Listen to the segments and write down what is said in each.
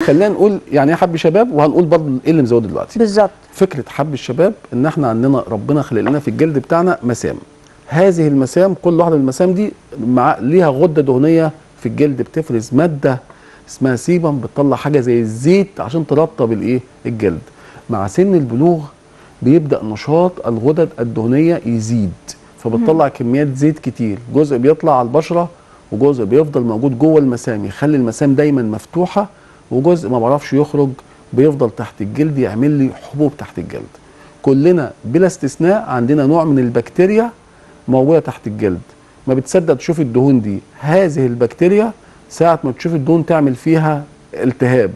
خلينا نقول يعني ايه حب شباب وهنقول برضه ايه اللي مزوده دلوقتي بالظبط فكره حب الشباب ان احنا عندنا ربنا خلق لنا في الجلد بتاعنا مسام هذه المسام كل واحده من المسام دي مع ليها غده دهنيه في الجلد بتفرز ماده اسمها سيبم بتطلع حاجه زي الزيت عشان ترطب الايه الجلد مع سن البلوغ بيبدا نشاط الغدد الدهنيه يزيد فبتطلع كميات زيت كتير جزء بيطلع على البشره وجزء بيفضل موجود جوه المسام يخلي المسام دايما مفتوحه وجزء ما بعرفش يخرج بيفضل تحت الجلد يعمل لي حبوب تحت الجلد كلنا بلا استثناء عندنا نوع من البكتيريا موجوده تحت الجلد ما بتصدق تشوف الدهون دي هذه البكتيريا ساعه ما تشوف الدهون تعمل فيها التهاب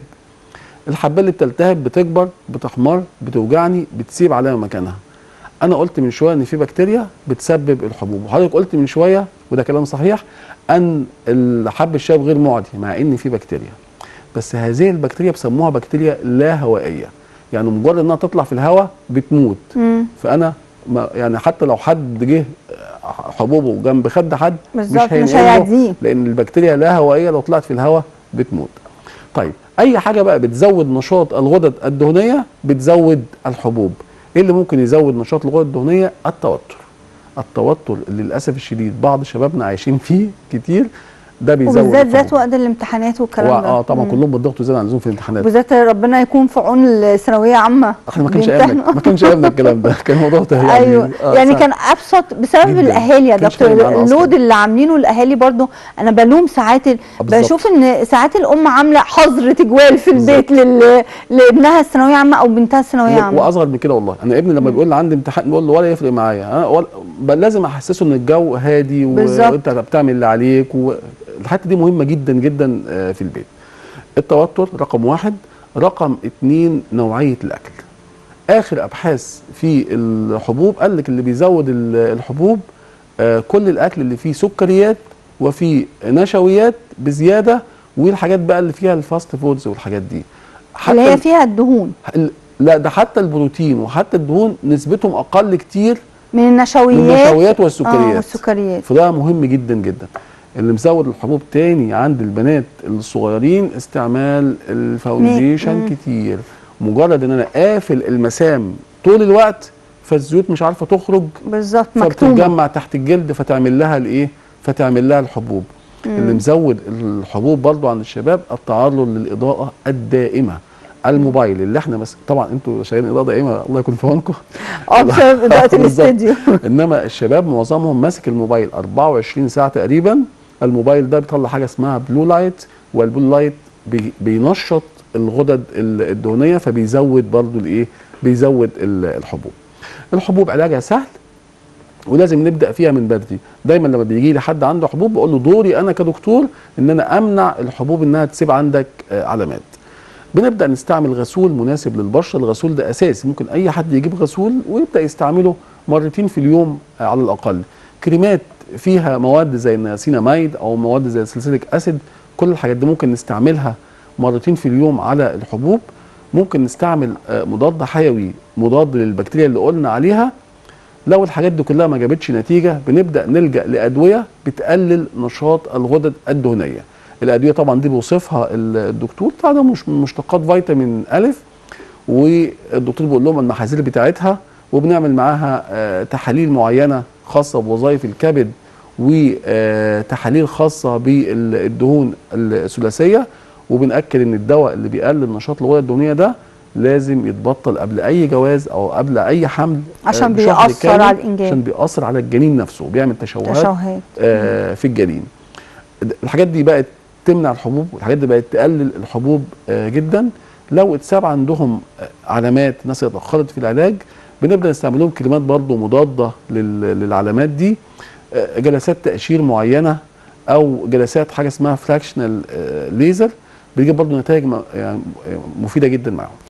الحبه اللي بتلتهب بتكبر بتحمر بتوجعني بتسيب علامه مكانها انا قلت من شويه ان في بكتيريا بتسبب الحبوب وحضرتك قلت من شويه وده كلام صحيح ان الحب الشاب غير معدي مع ان في بكتيريا بس هذه البكتيريا بيسموها بكتيريا لا هوائيه يعني مجرد انها تطلع في الهواء بتموت مم. فانا ما يعني حتى لو حد جه حبوبه جنب خد حد بالظبط، مش هينقله هيعديه. لان البكتيريا لا هوائيه لو طلعت في الهواء بتموت طيب اي حاجه بقى بتزود نشاط الغدد الدهنيه بتزود الحبوب ايه اللي ممكن يزود نشاط الغدد الدهنيه التوتر التوتر اللي للاسف الشديد بعض شبابنا عايشين فيه كتير ده بيزود وبالذات ذات الحبوب. وقت الامتحانات والكلام و- ده اه طبعا مم. كلهم بيضغطوا زياده عن اللزوم في الامتحانات وبالذات ربنا يكون في عون الثانويه عامه احنا ما كانش ايامنا ما كانش ايامنا الكلام ده كان موضوع تهيئ ايوه آه، يعني ساعة. كان ابسط بسبب جداً. الاهالي يا كانش دكتور فارق معانا أصلاً. اللود اللي عاملينه الاهالي برضو انا بلوم ساعات ال- بالظبط. بشوف ان ساعات الام عامله حظر تجوال في البيت لل... لابنها الثانويه عامه او بنتها الثانويه و- عامه واصغر من كده والله انا ابني لما بيقول لي عندي امتحان بقول له ولا يفرق معايا أنا ولا بل لازم احسسه ان الجو هادي و- بالظبط. وانت بتعمل اللي عليك والحته دي مهمه جدا جدا آه، في البيت التوتر رقم واحد رقم اتنين نوعيه الاكل اخر ابحاث في الحبوب قال لك اللي بيزود ال- الحبوب آه، كل الاكل اللي فيه سكريات وفيه نشويات بزياده والحاجات بقى اللي فيها الفاست فودز والحاجات دي اللي هي ال- فيها الدهون ال- لا ده حتى البروتين وحتى الدهون نسبتهم اقل كتير من النشويات من النشويات اه والسكريات والسكريات فده مهم جدا جدا اللي مزود الحبوب تاني عند البنات الصغيرين استعمال الفاونديشن مم. كتير مجرد ان انا قافل المسام طول الوقت فالزيوت مش عارفه تخرج بالظبط مكتومه فبتتجمع تحت الجلد فتعمل لها الايه فتعمل لها الحبوب اللي مزود الحبوب برضو عند الشباب التعرض للاضاءه الدائمه الموبايل اللي احنا بس طبعا انتوا شايلين اضاءه دائمه الله يكون في عونكم اه بسبب اضاءه بالظبط. الاستديو انما الشباب معظمهم ماسك الموبايل 24 ساعه تقريبا الموبايل ده بيطلع حاجه اسمها بلو لايت والبلو لايت بي بينشط الغدد ال- الدهنيه فبيزود برضو الايه بيزود ال- الحبوب الحبوب علاجها سهل ولازم نبدا فيها من بدري دايما لما بيجي لي حد عنده حبوب بقول له دوري انا كدكتور ان انا امنع الحبوب انها تسيب عندك آه، علامات بنبدا نستعمل غسول مناسب للبشره الغسول ده اساسي ممكن اي حد يجيب غسول ويبدا يستعمله مرتين في اليوم آه، على الاقل كريمات فيها مواد زي النياسيناميد او مواد زي السلسليك اسيد كل الحاجات دي ممكن نستعملها مرتين في اليوم على الحبوب ممكن نستعمل آه، مضاد حيوي مضاد للبكتيريا اللي قلنا عليها لو الحاجات دي كلها ما جابتش نتيجه بنبدا نلجا لادويه بتقلل نشاط الغدد الدهنيه الادويه طبعا دي بيوصفها الدكتور طبعا ده مش من مشتقات فيتامين الف والدكتور بيقول لهم المحاذير بتاعتها وبنعمل معاها آه، تحاليل معينه خاصه بوظائف الكبد وتحاليل خاصه بالدهون الثلاثيه وبنأكد ان الدواء اللي بيقلل نشاط الغدد الدهنيه ده لازم يتبطل قبل اي جواز او قبل اي حمل آه، عشان بشهر بيأثر كامل، على الإنجاب. عشان بيأثر على الجنين نفسه بيعمل تشوهات تشوهات آه، في الجنين الحاجات دي بقت تمنع الحبوب والحاجات دي بقت تقلل الحبوب آه، جدا لو اتساب عندهم آه، علامات ناس اتاخرت في العلاج بنبدا نستعمل لهم كريمات برضه مضاده لل- للعلامات دي آه، جلسات تقشير معينه او جلسات حاجه اسمها فراكشنال ليزر بيجيب برضه نتائج م- يعني مفيده جدا معاهم